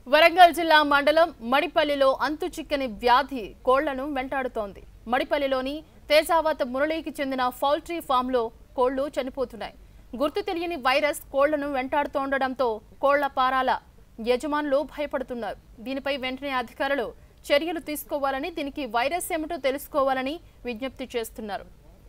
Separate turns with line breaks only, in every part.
వరంగల్ జిల్లా మండలం మడిపల్లిలో అంతు చిక్కని వ్యాధి కోళ్లను వెంటాడుతోంది మడిపల్లిలోని తేజావత్ మురళికి చెందిన పౌల్ట్రీ ఫామ్లో కోళ్లు చనిపోతున్నాయి గుర్తు తెలియని వైరస్ కోళ్లను వెంటాడుతోండడంతో కోళ్ల పారాల యజమానులు భయపడుతున్నారు దీనిపై వెంటనే అధికారులు చర్యలు తీసుకోవాలని దీనికి వైరస్ ఏమిటో తెలుసుకోవాలని విజ్ఞప్తి చేస్తున్నారు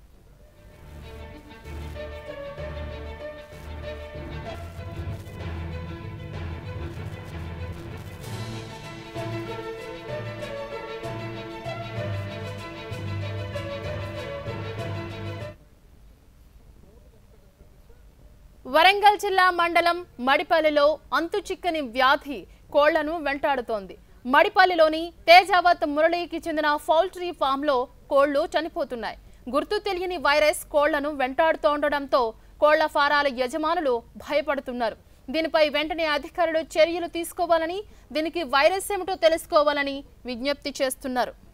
వరంగల్ జిల్లా మండలం మడిపల్లిలో అంతు చిక్కని వ్యాధి కోళ్లను వెంటాడుతోంది మడిపల్లిలోని తేజావత్ మురళికి చెందిన పౌల్ట్రీ ఫామ్లో కోళ్లు చనిపోతున్నాయి గుర్తు తెలియని వైరస్ కోళ్లను వెంటాడుతోండడంతో కోళ్ల ఫారాల యజమానులు భయపడుతున్నారు దీనిపై వెంటనే అధికారులు చర్యలు తీసుకోవాలని దీనికి వైరస్ ఏమిటో తెలుసుకోవాలని విజ్ఞప్తి చేస్తున్నారు